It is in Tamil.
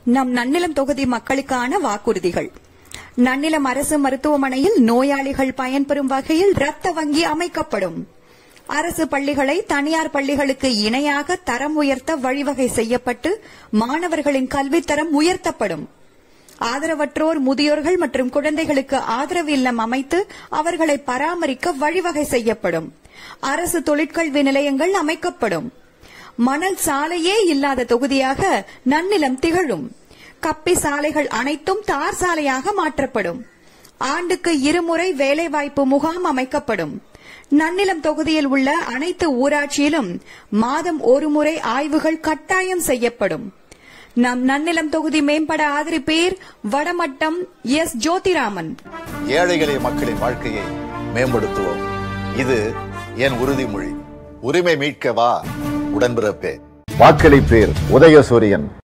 நம் நன்னிலம் தொகுதி மக்களுக்கான வாக்குறுதிகள் நன்னிலம் அரசு மருத்துவமனையில் நோயாளிகள் பயன்பெறும் வகையில் ரத்த வங்கி அமைக்கப்படும் அரசு பள்ளிகளை தனியார் பள்ளிகளுக்கு இணையாக தரம் உயர்த்த வழிவகை செய்யப்பட்டு மாணவர்களின் கல்வித்தரம் உயர்த்தப்படும் ஆதரவற்றோர் முதியோர்கள் மற்றும் குழந்தைகளுக்கு ஆதரவு இல்லம் அமைத்து அவர்களை பராமரிக்க வழிவகை செய்யப்படும் அரசு தொழிற்கல்வி நிலையங்கள் அமைக்கப்படும் மணல் சாலையே இல்லாத தொகுதியாக நன்னிலம் திகழும் கப்பி சாலைகள் அனைத்தும் தார் சாலையாக மாற்றப்படும் ஆண்டுக்கு இருமுறை வேலைவாய்ப்பு முகாம் அமைக்கப்படும் நன்னிலம் தொகுதியில் உள்ள அனைத்து ஊராட்சியிலும் மாதம் ஒருமுறை ஆய்வுகள் கட்டாயம் செய்யப்படும் நம் நன்னிலம் தொகுதி மேம்பட ஆதரிப்பேர் வடமட்டம் எஸ் ஜோதிராமன் ஏழை எளிய மக்களின் வாழ்க்கையை மேம்படுத்துவோம் இது என் உறுதிமொழி உரிமை மீட்க வா உடன்பிறப்பே வாக்களிப்பேர் உதயசூரியன்